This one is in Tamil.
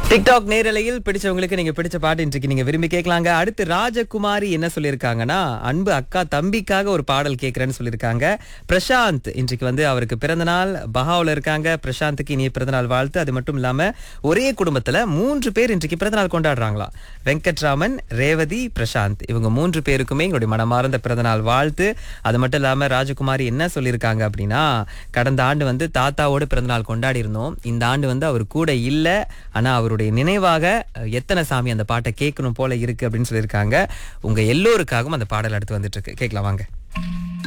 டிக்டாக் நேரலையில் பிடிச்சவங்களுக்கு நீங்க பிடிச்ச பாட்டு இன்றைக்கு நீங்க விரும்பி கேட்கலாங்க அடுத்து ராஜகுமாரி என்ன சொல்லியிருக்காங்கன்னா அன்பு அக்கா தம்பிக்காக ஒரு பாடல் கேட்கிறேன்னு சொல்லியிருக்காங்க பிரசாந்த் இன்றைக்கு வந்து அவருக்கு பிறந்த நாள் பஹாவில் இருக்காங்க பிரசாந்துக்கு இனிய பிறந்தநாள் வாழ்த்து அது மட்டும் இல்லாம ஒரே குடும்பத்துல மூன்று பேர் இன்றைக்கு பிறந்தநாள் கொண்டாடுறாங்களா வெங்கட்ராமன் ரேவதி பிரசாந்த் இவங்க மூன்று பேருக்குமே எங்களுடைய மனமார்ந்த பிறந்தநாள் வாழ்த்து அது மட்டும் இல்லாம ராஜகுமாரி என்ன சொல்லியிருக்காங்க அப்படின்னா கடந்த ஆண்டு வந்து தாத்தாவோட பிறந்தநாள் கொண்டாடி இருந்தோம் இந்த ஆண்டு வந்து அவர் கூட இல்ல ஆனா அவருடைய நினைவாக அஹ், எத்தனை சாமி அந்த பாட்டை கேட்கணும் போல இருக்கு அப்படின்னு சொல்லியிருக்காங்க உங்க எல்லோருக்காகவும் அந்த பாடல் அடுத்து வந்துட்டு இருக்கு கேட்கலாம் வாங்க